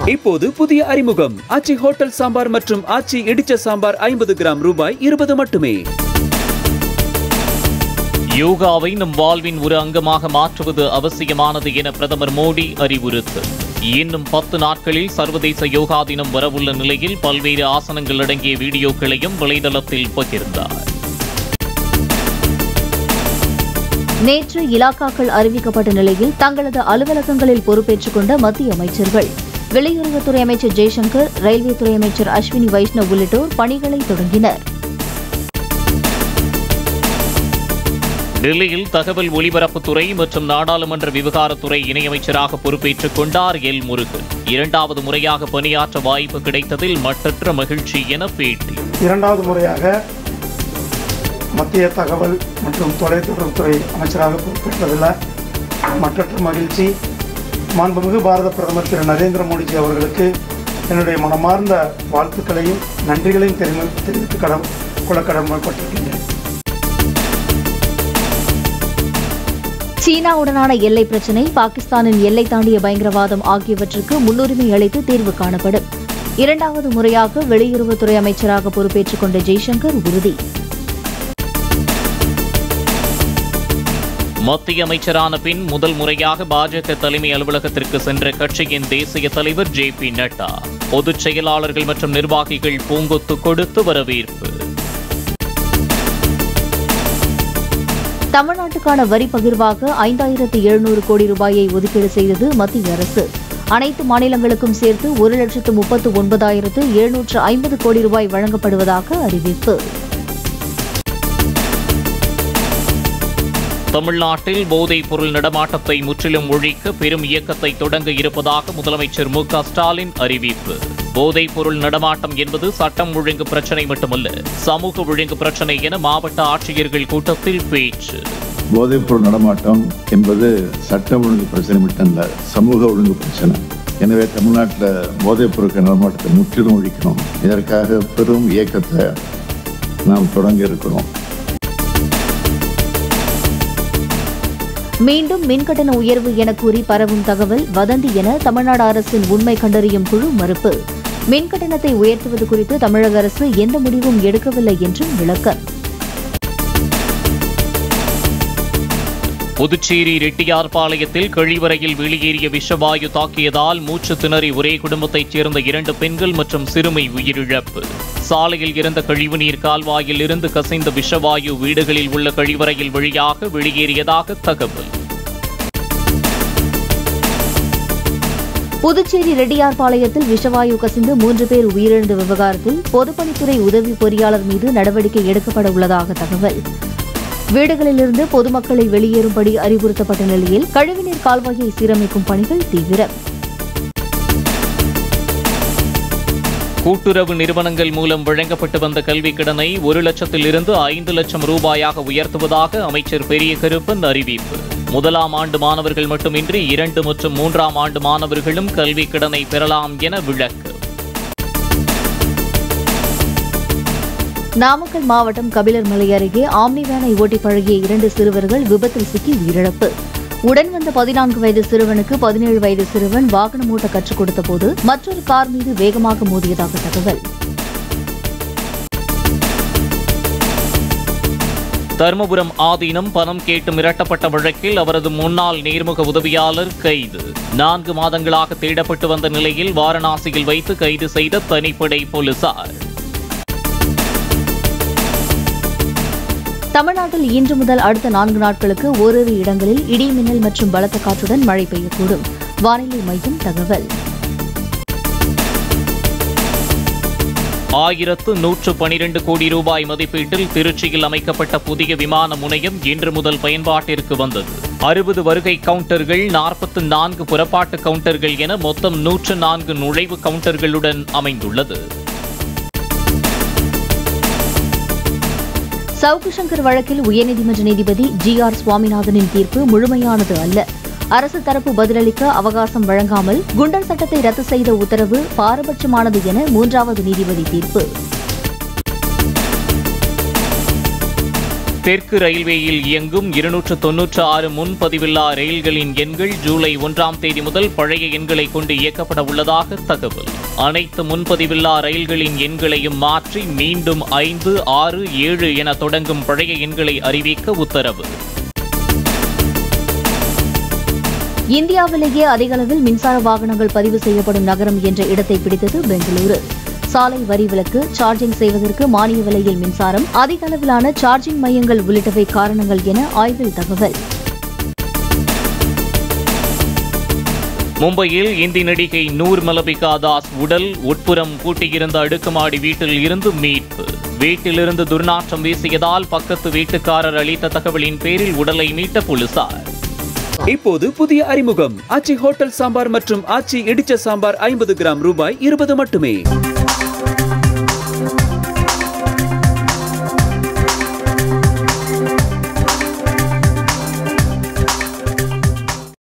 இப்போது புதிய அறிமுகம் ஆச்சி ஹோட்டல் சாம்பார் மற்றும் ஆச்சி இடிச்ச சாம்பார் ஐம்பது கிராம் ரூபாய் இருபது மட்டுமே யோகாவை நம் வாழ்வின் ஒரு அங்கமாக மாற்றுவது அவசியமானது என பிரதமர் மோடி அறிவுறுத்தல் இன்னும் பத்து நாட்களில் சர்வதேச யோகா தினம் வரவுள்ள நிலையில் பல்வேறு ஆசனங்கள் அடங்கிய வீடியோக்களையும் வலைதளத்தில் பகிர்ந்தார் நேற்று இலாக்காக்கள் அறிவிக்கப்பட்ட நிலையில் தங்களது அலுவலகங்களில் பொறுப்பேற்றுக் கொண்ட மத்திய அமைச்சர்கள் வெளியுறவுத்துறை அமைச்சர் ஜெய்சங்கர் ரயில்வே துறை அமைச்சர் அஸ்வினி வைஷ்ணவ் உள்ளிட்டோர் பணிகளை தொடங்கினர் டெல்லியில் தகவல் ஒலிபரப்புத்துறை மற்றும் நாடாளுமன்ற விவகாரத்துறை இணையமைச்சராக பொறுப்பேற்றுக் கொண்டார் எல் முருகன் இரண்டாவது முறையாக பணியாற்ற வாய்ப்பு கிடைத்ததில் மட்டற்ற மகிழ்ச்சி என பேட்டி இரண்டாவது முறையாக மத்திய தகவல் மற்றும் தொலைத்தொடர்புத்துறை அமைச்சராக பொறுப்பேற்றதில் மற்றற்ற மகிழ்ச்சி மாண்புமிகு பாரத பிரதமர் திரு நரேந்திர மோடிஜி அவர்களுக்கு என்னுடைய மனமார்ந்த வாழ்த்துக்களையும் நன்றிகளையும் தெரிவி தெரிவித்து கடம் கொள்ள கடமைப்பட்டிருக்கின்றேன் சீனாவுடனான எல்லை பிரச்சினை பாகிஸ்தானின் எல்லை தாண்டிய பயங்கரவாதம் ஆகியவற்றுக்கு முன்னுரிமை அளித்து தீர்வு காணப்படும் இரண்டாவது முறையாக வெளியுறவுத்துறை அமைச்சராக பொறுப்பேற்றுக் கொண்ட ஜெய்சங்கர் உறுதி மத்திய அமைச்சரான பின் முதல் முறையாக பாஜக தலைமை அலுவலகத்திற்கு சென்ற கட்சியின் தேசிய தலைவர் ஜே பி நட்டா பொதுச் செயலாளர்கள் மற்றும் நிர்வாகிகள் பூங்கொத்து கொடுத்து வரவேற்பு தமிழ்நாட்டுக்கான வரி பகிர்வாக ஐந்தாயிரத்து எழுநூறு கோடி ரூபாயை ஒதுக்கீடு செய்தது மத்திய அரசு அனைத்து மாநிலங்களுக்கும் சேர்த்து ஒரு லட்சத்து முப்பத்து ஒன்பதாயிரத்து எழுநூற்று ஐம்பது கோடி ரூபாய் வழங்கப்படுவதாக அறிவிப்பு தமிழ்நாட்டில் போதைப் பொருள் நடமாட்டத்தை முற்றிலும் ஒழிக்க பெரும் இயக்கத்தை தொடங்க இருப்பதாக முதலமைச்சர் மு க ஸ்டாலின் அறிவிப்பு போதைப் பொருள் நடமாட்டம் என்பது சட்டம் ஒழுங்கு பிரச்சினை மட்டுமல்ல சமூக ஒழுங்கு பிரச்சினை என மாவட்ட ஆட்சியர்கள் கூட்டத்தில் பேச்சு போதைப்பொருள் நடமாட்டம் என்பது சட்ட ஒழுங்கு பிரச்சனை மட்டுமல்ல சமூக ஒழுங்கு பிரச்சனை எனவே தமிழ்நாட்டில் போதைப் பொருட்கள் நடமாட்டத்தை முற்றிலும் ஒழிக்கணும் இதற்காக பெரும் இயக்கத்தை நாம் தொடங்க இருக்கிறோம் மீண்டும் மின்கட்டண உயர்வு என கூறி பரவும் தகவல் வதந்தி என தமிழ்நாடு அரசின் உண்மை கண்டறியும் குழு மறுப்பு மின்கட்டணத்தை உயர்த்துவது குறித்து தமிழக அரசு எந்த முடிவும் எடுக்கவில்லை என்றும் விளக்கம் புதுச்சேரி ரெட்டியார்பாளையத்தில் கழிவறையில் வெளியேறிய விஷவாயு தாக்கியதால் மூச்சு திணறி ஒரே குடும்பத்தைச் சேர்ந்த இரண்டு பெண்கள் மற்றும் சிறுமி உயிரிழப்பு சாலையில் இருந்த கழிவுநீர் கால்வாயில் இருந்து கசிந்த விஷவாயு வீடுகளில் உள்ள கழிவறையில் வழியாக வெளியேறியதாக தகவல் புதுச்சேரி ரெட்டியார்பாளையத்தில் விஷவாயு கசிந்து மூன்று பேர் உயிரிழந்த விவகாரத்தில் பொதுப்பணித்துறை உதவி பொறியாளர் மீது நடவடிக்கை எடுக்கப்பட உள்ளதாக தகவல் வீடுகளிலிருந்து பொதுமக்களை வெளியேறும்படி அறிவுறுத்தப்பட்ட நிலையில் கழிவுநீர் கால்வாயை சீரமைக்கும் பணிகள் தீவிரம் கூட்டுறவு நிறுவனங்கள் மூலம் வழங்கப்பட்டு வந்த கல்விக் கடனை ஒரு லட்சத்திலிருந்து ஐந்து லட்சம் ரூபாயாக உயர்த்துவதாக அமைச்சர் பெரிய கருப்பன் அறிவிப்பு முதலாம் ஆண்டு மாணவர்கள் மட்டுமின்றி இரண்டு மற்றும் மூன்றாம் ஆண்டு மாணவர்களும் கல்விக் கடனை பெறலாம் என விளக்கு நாமக்கல் மாவட்டம் கபிலர்மலை அருகே ஆம்னி வேனை ஓட்டி பழகிய இரண்டு சிறுவர்கள் விபத்தில் சிக்கி உயிரிழப்பு உடன் வந்த பதினான்கு வயது சிறுவனுக்கு பதினேழு வயது சிறுவன் வாகனம் ஓட்ட கற்றுக் கொடுத்தபோது மற்றொரு கார் மீது வேகமாக மோதியதாக தகவல் தருமபுரம் ஆதீனம் பணம் கேட்டு மிரட்டப்பட்ட வழக்கில் அவரது முன்னாள் நேர்முக உதவியாளர் கைது நான்கு மாதங்களாக தேடப்பட்டு வந்த நிலையில் வாரணாசியில் வைத்து கைது செய்த தனிப்படை போலீசார் தமிழ்நாட்டில் இன்று முதல் அடுத்த நான்கு நாட்களுக்கு ஓரிரு இடங்களில் இடி மின்னல் மற்றும் பலத்த காற்றுடன் மழை பெய்யக்கூடும் வானிலை மையம் தகவல் ஆயிரத்து நூற்று பனிரெண்டு கோடி ரூபாய் மதிப்பீட்டில் திருச்சியில் அமைக்கப்பட்ட புதிய விமான முனையம் இன்று முதல் பயன்பாட்டிற்கு வந்தது அறுபது வருகை கவுண்டர்கள் நாற்பத்து நான்கு புறப்பாட்டு கவுண்டர்கள் என மொத்தம் நூற்று நான்கு நுழைவு கவுண்டர்களுடன் அமைந்துள்ளது சவுக்கு சங்கர் வழக்கில் உயர்நீதிமன்ற நீதிபதி ஜி ஆர் சுவாமிநாதனின் தீர்ப்பு முழுமையானது அல்ல அரசு தரப்பு பதிலளிக்க அவகாசம் வழங்காமல் குண்டர் சட்டத்தை ரத்து செய்த உத்தரவு பாரபட்சமானது என மூன்றாவது நீதிபதி தீர்ப்பு தெற்கு ரயில்வேயில் இயங்கும் இருநூற்று தொன்னூற்று ஆறு முன்பதிவில்லா ரயில்களின் எண்கள் ஜூலை ஒன்றாம் தேதி முதல் பழைய எண்களை கொண்டு இயக்கப்பட உள்ளதாக தகவல் அனைத்து முன்பதிவில்லா ரயில்களின் எண்களையும் மாற்றி மீண்டும் ஐந்து ஆறு ஏழு என தொடங்கும் பழைய எண்களை அறிவிக்க உத்தரவு இந்தியாவிலேயே அதிக அளவில் மின்சார வாகனங்கள் பதிவு செய்யப்படும் நகரம் என்ற இடத்தை பிடித்தது பெங்களூரு சாலை வரி விலக்கு சார்ஜிங் செய்வதற்கு மானிய விலையில் மின்சாரம் அதிக அளவிலான சார்ஜிங் மையங்கள் உள்ளிட்டவை காரணங்கள் என ஆய்வில் தகவல் மும்பையில் இந்தி நடிகை நூர் மலபிகா தாஸ் உடல் உட்புறம் பூட்டியிருந்த அடுக்குமாடி வீட்டில் இருந்து மீட்பு வீட்டிலிருந்து துர்நாற்றம் வீசியதால் பக்கத்து வீட்டுக்காரர் அளித்த தகவலின் பேரில் உடலை மீட்ட போலீசார் இப்போது புதிய அறிமுகம் ஆச்சி ஹோட்டல் சாம்பார் மற்றும் ஆச்சி இடிச்ச சாம்பார் ஐம்பது கிராம் ரூபாய் இருபது மட்டுமே